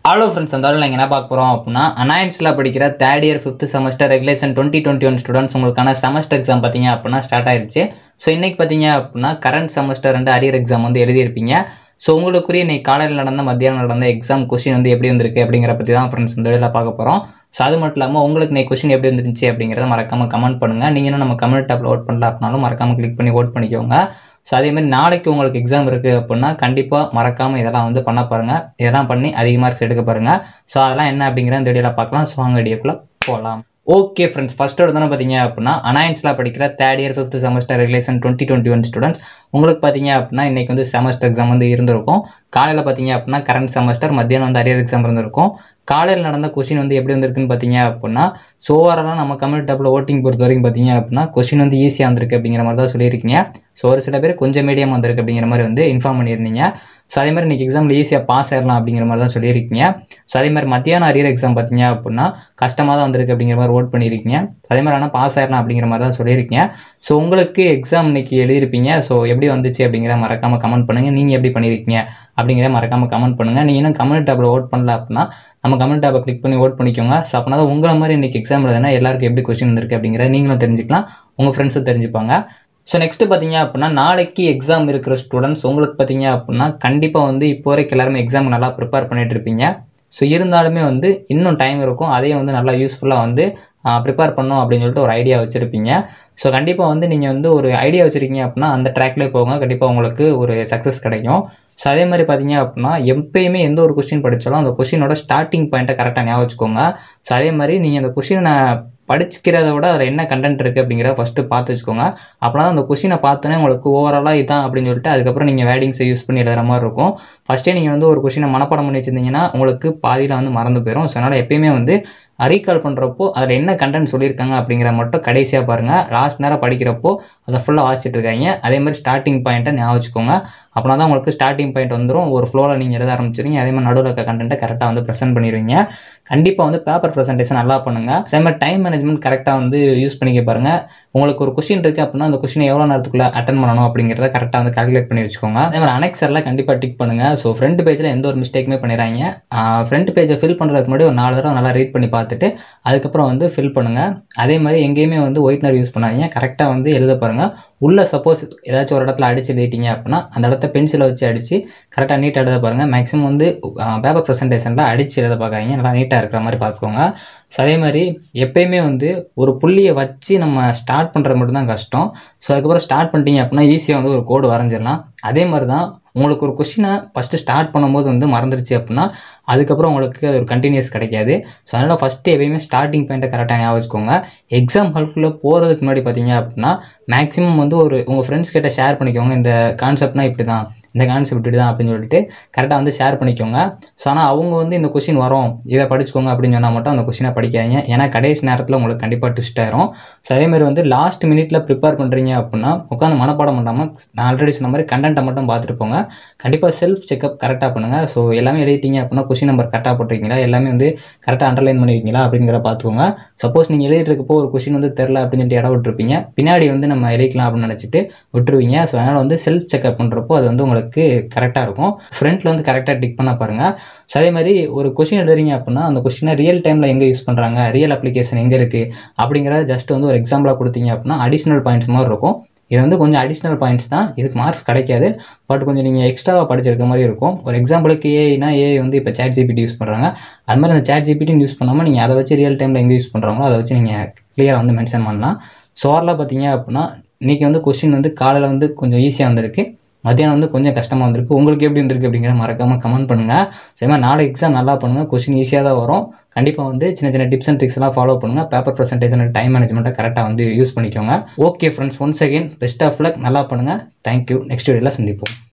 hello friends அந்த நாங்கள் என்ன பார்க்க போகிறோம் அப்படின்னா அனாயன்ஸில் படிக்கிற third year fifth semester regulation twenty twenty one students உங்களுக்கான செமஸ்டர் எக்ஸாம் பார்த்தீங்க அப்படின்னா ஸ்டார்ட் ஆயிருச்சு ஸோ இன்றைக்கி பார்த்தீங்க அப்படின்னா கரண்ட் செமஸ்டர் ரெண்டு அரியர் எக்ஸாம் வந்து எழுதியிருப்பீங்க ஸோ உங்களுக்குரிய இன்னைக்கு காலையில் நடந்த மத்தியானம் நடந்த எக்ஸாம் கொஷின் வந்து எப்படி வந்திருக்கு அப்படிங்கிற பற்றி தான் ஃப்ரெண்ட்ஸ் இந்த வீடியோவில் பார்க்க போகிறோம் ஸோ அது மட்டும் இல்லாமல் உங்களுக்கு இன்னைக்கு கொஷின் எப்படி வந்துருந்துச்சு அப்படிங்கிறத மறக்காமல் கமெண்ட் பண்ணுங்கள் நீங்கள் இன்னும் நம்ம கமெண்ட் டாப்பில் ஓட் பண்ணல அப்படின்னாலும் மறக்காமல் கிளிக் பண்ணி ஓட் பண்ணிக்கோங்க ஸோ அதே மாதிரி நாளைக்கு உங்களுக்கு எக்ஸாம் இருக்குது அப்படின்னா கண்டிப்பாக மறக்காமல் இதெல்லாம் வந்து பண்ண பாருங்கள் இதெல்லாம் பண்ணி அதிக மார்க்ஸ் எடுக்க பாருங்கள் ஸோ அதெல்லாம் என்ன அப்படிங்கிற இந்த வீடியோவில் பார்க்கலாம் ஸோ அங்கே வீடியோக்குள்ளே போகலாம் ஓகே ஃப்ரெண்ட்ஸ் ஃபஸ்ட் எடுத்தோன்னு பார்த்தீங்க அப்படின்னா அனாயன்ஸில் படிக்கிற third year fifth semester regulation twenty twenty one students உங்களுக்கு பார்த்தீங்க அப்படின்னா இன்றைக்கி வந்து செமஸ்டர் எக்ஸாம் வந்து இருந்திருக்கும் காலையில் பார்த்தீங்க அப்படின்னா கரண்ட் செமஸ்டர் மத்தியானம் வந்து அரியர் எக்ஸாம் இருந்திருக்கும் காலையில் நடந்த கொஷின் வந்து எப்படி வந்திருக்குன்னு பார்த்தீங்க அப்படின்னா ஸோ ஓவராலாக நம்ம கம்யூனிட்டி டாப்பில் ஓட்டிங் பொறுத்த வரைக்கும் பார்த்தீங்க அப்படின்னா கொஷின் வந்து ஈஸியாக வந்திருக்கு அப்படிங்கிற மாதிரி தான் சொல்லியிருக்கீங்க ஸோ ஒரு சில பேர் கொஞ்சம் மீடியம் வந்திருக்கு அப்படிங்கிற மாதிரி வந்து இன்ஃபார்ம் பண்ணியிருந்தீங்க ஸோ அதே மாதிரி இன்றைக்கி எக்ஸாமில் ஈஸியாக பாஸ் ஆயிடலாம் அப்படிங்கிற மாதிரி தான் சொல்லியிருக்கீங்க ஸோ அதே மாதிரி மத்தியானம் அரியர் எக்ஸாம் பார்த்தீங்க அப்படின்னா கஷ்டமாக தான் வந்திருக்கு அப்படிங்கிற மாதிரி ஓட் பண்ணியிருக்கீங்க அதே மாதிரி ஆனால் பாஸ் ஆயிடலாம் அப்படிங்கிற மாதிரி தான் சொல்லியிருக்கீங்க ஸோ உங்களுக்கு எக்ஸாம் இன்னைக்கு எழுதியிருப்பீங்க ஸோ எப்படி வந்துச்சு அப்படிங்கிற மறக்காமல் கமெண்ட் பண்ணுங்கள் நீங்கள் எப்படி பண்ணியிருக்கீங்க அப்படிங்கிறத மறக்காமல் கமெண்ட் பண்ணுங்கள் நீங்கள் இன்னும் கமெண்ட் டாப்பில் ஓட் பண்ணல அப்படின்னா நம்ம கமெண்ட் டாப்பை கிளிக் பண்ணி ஓட் பண்ணிக்கோங்க ஸோ அப்படின்னா தான் உங்களை மாதிரி இன்றைக்கி எக்ஸாம் எழுதுனா எல்லாருக்கும் எப்படி கொஸ்டின் வந்திருக்கு அப்படிங்கிறத நீங்களும் தெரிஞ்சுக்கலாம் உங்கள் ஃப்ரெண்ட்ஸும் தெரிஞ்சுப்பாங்க ஸோ நெக்ஸ்ட்டு பார்த்தீங்க அப்படின்னா நாளைக்கு எக்ஸாம் இருக்கிற ஸ்டூடெண்ட்ஸ் உங்களுக்கு பார்த்தீங்க அப்படின்னா கண்டிப்பாக வந்து இப்போ வரைக்கும் எல்லாருமே எக்ஸாம் நல்லா ப்ரிப்பேர் பண்ணிட்டு இருப்பீங்க ஸோ இருந்தாலுமே வந்து இன்னும் டைம் இருக்கும் அதையும் வந்து நல்லா யூஸ்ஃபுல்லாக வந்து ப்ரிப்பேர் பண்ணோம் அப்படின்னு சொல்லிட்டு ஒரு ஐடியா வச்சுருப்பீங்க ஸோ கண்டிப்பாக வந்து நீங்கள் வந்து ஒரு ஐடியா வச்சுருக்கீங்க அப்படின்னா அந்த ட்ராக்லேயே போங்க கண்டிப்பாக உங்களுக்கு ஒரு சக்ஸஸ் கிடைக்கும் ஸோ அதே மாதிரி பார்த்தீங்க அப்படின்னா எப்பயுமே எந்த ஒரு கொஸ்டின் படித்தாலும் அந்த கொஸ்டினோட ஸ்டார்டிங் பாயிண்ட்டை கரெக்டாக ஞாபகம் வச்சுக்கோங்க ஸோ அதே மாதிரி நீங்கள் அந்த கொஸ்டினை படிக்கிறத விட அதில் என்ன கண்டென்ட் இருக்குது அப்படிங்கிறத ஃபஸ்ட்டு பார்த்து வச்சுக்கோங்க அப்படின்னா அந்த கொஷினை பார்த்தோன்னே உங்களுக்கு ஓவராலாக இதான் அப்படின்னு சொல்லிட்டு அதுக்கப்புறம் நீங்கள் வேடிங்ஸை யூஸ் பண்ணி எழுதுற மாதிரி இருக்கும் ஃபஸ்ட்டே நீங்கள் வந்து ஒரு கொஷினை மனப்பாடம் பண்ணி வச்சிருந்தீங்கன்னா உங்களுக்கு பாதியில் வந்து மறந்து போயிடும் ஸோ அதனால் எப்பயுமே வந்து ரீகால் பண்ணுறப்போ அதில் என்ன கண்டென்ட் சொல்லியிருக்காங்க அப்படிங்கிற மட்டும் கடைசியாக பாருங்கள் லாஸ்ட் நேரம் படிக்கிறப்போ அதை ஃபுல்லாக வாசிச்சுட்டு இருக்காங்க அதே மாதிரி ஸ்டார்டிங் பாயிண்ட்டை ஞாபகம் வச்சுக்கோங்க அப்படின்னா தான் உங்களுக்கு ஸ்டார்டிங் பாயிண்ட் வந்துடும் ஒரு ஃப்ளோவில் நீங்கள் எழுத ஆரம்பிச்சிருங்க அதே மாதிரி நடுவில் இருக்க கண்டென்ட்டை கரெக்டாக வந்து ப்ரெசென்ட் பண்ணிடுவீங்க கண்டிப்பாக வந்து பேப்பர் ப்ரெசன்டேஷன் நல்லா பண்ணுங்கள் அதே மாதிரி டைம் மேனேஜ்மெண்ட் கரெக்டாக வந்து யூஸ் பண்ணிக்க பாருங்கள் உங்களுக்கு ஒரு கொஷின் இருக்குது அப்படின்னா அந்த கொஷினை எவ்வளோ நேரத்துக்குள்ளே அட்டன் பண்ணணும் அப்படிங்கிறத கரெக்டாக வந்து கால்குலேட் பண்ணி வச்சுக்கோங்க அதே மாதிரி அனெக்சரில் கண்டிப்பாக டிக் பண்ணுங்கள் ஸோ ஃப்ரண்ட் பேஜில் எந்த ஒரு மிஸ்டேக்குமே பண்ணிடுறாங்க ஃப்ரண்ட் பேஜை ஃபில் பண்ணுறதுக்கு முன்னாடி ஒரு நாலு தடவை நல்லா ரீட் பண்ணி பார்த்துட்டு அதுக்கப்புறம் வந்து ஃபில் பண்ணுங்கள் அதே மாதிரி எங்கேயுமே வந்து ஒயிட்னர் யூஸ் பண்ணாதீங்க கரெக்டாக வந்து எழுத பாருங்கள் உள்ளே சப்போஸ் ஏதாச்சும் ஒரு இடத்துல அடிச்சு எழுதிட்டீங்க அப்படின்னா அந்த இடத்த பென்சிலை வச்சு அடித்து கரெக்டாக நீட்டாக எழுத பாருங்கள் மேக்ஸிமம் வந்து பேப்பர் ப்ரெசன்டேஷனில் அடித்து எழுத பார்க்காதீங்க நல்லா நீட்டாக இருக்கிற மாதிரி பார்த்துக்கோங்க ஸோ அதே மாதிரி எப்பயுமே வந்து ஒரு புள்ளியை வச்சு நம்ம ஸ்டார்ட் பண்ணுறது மட்டும்தான் கஷ்டம் ஸோ அதுக்கப்புறம் ஸ்டார்ட் பண்ணிட்டீங்க அப்படின்னா ஈஸியாக வந்து ஒரு கோடு வரைஞ்சிடலாம் அதே மாதிரி தான் உங்களுக்கு ஒரு கொஷினை ஃபஸ்ட்டு ஸ்டார்ட் பண்ணும்போது வந்து மறந்துடுச்சு அப்படின்னா அதுக்கப்புறம் உங்களுக்கு அது ஒரு கண்டினியூஸ் கிடைக்காது ஸோ அதனால் ஃபஸ்ட்டு எப்பயுமே ஸ்டார்டிங் பாயிண்ட்டை கரெக்டாக ஞாபகம் வச்சுக்கோங்க எக்ஸாம் ஹால்குள்ளே போகிறதுக்கு முன்னாடி பார்த்தீங்க அப்படின்னா மேக்ஸிமம் வந்து ஒரு உங்கள் ஃப்ரெண்ட்ஸ் கிட்ட ஷேர் பண்ணிக்கோங்க இந்த கான்செப்ட்னா இப்படி தான் இந்த கான்செப்ட் இப்படி தான் அப்படின்னு சொல்லிட்டு கரெக்டாக வந்து ஷேர் பண்ணிக்கோங்க ஸோ ஆனால் அவங்க வந்து இந்த கொஷின் வரும் இதை படிச்சுக்கோங்க அப்படின்னு சொன்னால் மட்டும் அந்த கொஷினை படிக்காதீங்க ஏன்னா கடைசி நேரத்தில் உங்களுக்கு கண்டிப்பாக ட்விஸ்ட் ஆயிரும் ஸோ அதேமாதிரி வந்து லாஸ்ட் மினிட்ல ப்ரிப்பேர் பண்ணுறீங்க அப்படின்னா உட்காந்து மனப்பாடம் பண்ணாமல் நான் ஆல்ரெடி சொன்ன மாதிரி கண்டென்ட்டை மட்டும் பார்த்துட்டு போங்க கண்டிப்பாக செல்ஃப் செக்அப் கரெக்டாக பண்ணுங்கள் ஸோ எல்லாமே எழுதிட்டீங்க அப்படின்னா கொஷின் நம்பர் கரெக்டாக போட்டிருக்கீங்களா எல்லாமே வந்து கரெக்டாக அண்டர்லைன் பண்ணியிருக்கீங்களா அப்படிங்கிற பார்த்துக்கோங்க சப்போஸ் நீங்கள் எழுதிட்டு இருக்கப்போ ஒரு கொஷின் வந்து தெரில அப்படின்னு சொல்லிட்டு இடம் விட்டுருப்பீங்க பின்னாடி வந்து நம்ம எழுதிக்கலாம் அப்படின்னு நினச்சிட்டு விட்டுருவீங்க ஸோ அதனால் வந்து செல்ஃப் செக்அப் பண்ணுறப்போ அது வந்து உங்களுக்கு கரெக்டாக இருக்கும் ஃப்ரண்ட்டில் வந்து கரெக்டாக டிக் பண்ண பாருங்கள் ஸோ அதே மாதிரி ஒரு கொஷின் எழுதுறீங்க அப்படின்னா அந்த கொஷினை ரியல் டைமில் எங்கே யூஸ் பண்ணுறாங்க ரியல் அப்ளிகேஷன் எங்கே இருக்குது அப்படிங்கிறத ஜஸ்ட் வந்து ஒரு எக்ஸாம்பிளாக கொடுத்தீங்க அப்படின்னா அடிஷ்னல் பாயிண்ட்ஸ் மாதிரி இருக்கும் இது வந்து கொஞ்சம் அடிஷ்னல் பாயிண்ட்ஸ் தான் இதுக்கு மார்க்ஸ் கிடைக்காது பட் கொஞ்சம் நீங்கள் எக்ஸ்ட்ராவாக படிச்சிருக்க மாதிரி இருக்கும் ஒரு எக்ஸாம்பிளுக்கு ஏஐனா ஏஐ வந்து இப்போ சேட் ஜிபிடி யூஸ் பண்ணுறாங்க அது மாதிரி அந்த சேட் ஜிபிடின்னு யூஸ் பண்ணாமல் நீங்கள் அதை வச்சு ரியல் டைமில் எங்கே யூஸ் பண்ணுறாங்களோ அதை வச்சு நீங்கள் கிளியராக வந்து மென்ஷன் பண்ணலாம் ஸோ ஓவரலாக பார்த்தீங்க அப்படின்னா இன்றைக்கி வந்து கொஷின் வந்து காலையில் வந்து கொஞ்சம் ஈஸியாக வந்திருக்கு மத்தியானம் வந்து கொஞ்சம் கஷ்டமாக வந்திருக்கு உங்களுக்கு எப்படி வந்திருக்கு அப்படிங்கிற மறக்காமல் கமெண்ட் பண்ணுங்கள் சரி மாதிரி நாளை எக்ஸாம் நல்லா பண்ணுங்கள் கொஷின் ஈஸியாக தான் வரும் கண்டிப்பாக வந்து சின்ன சின்ன டிப்ஸ் அண்ட் ட்ரிக்ஸ் எல்லாம் ஃபாலோ பண்ணுங்கள் பேப்பர் ப்ரெசன்டேஷன் டைம் மேனேஜ்மெண்ட்டை கரெக்டாக வந்து யூஸ் பண்ணிக்கோங்க okay friends once again best of luck நல்லா பண்ணுங்கள் தேங்க்யூ நெக்ஸ்ட் வீடியோவில் சந்திப்போம்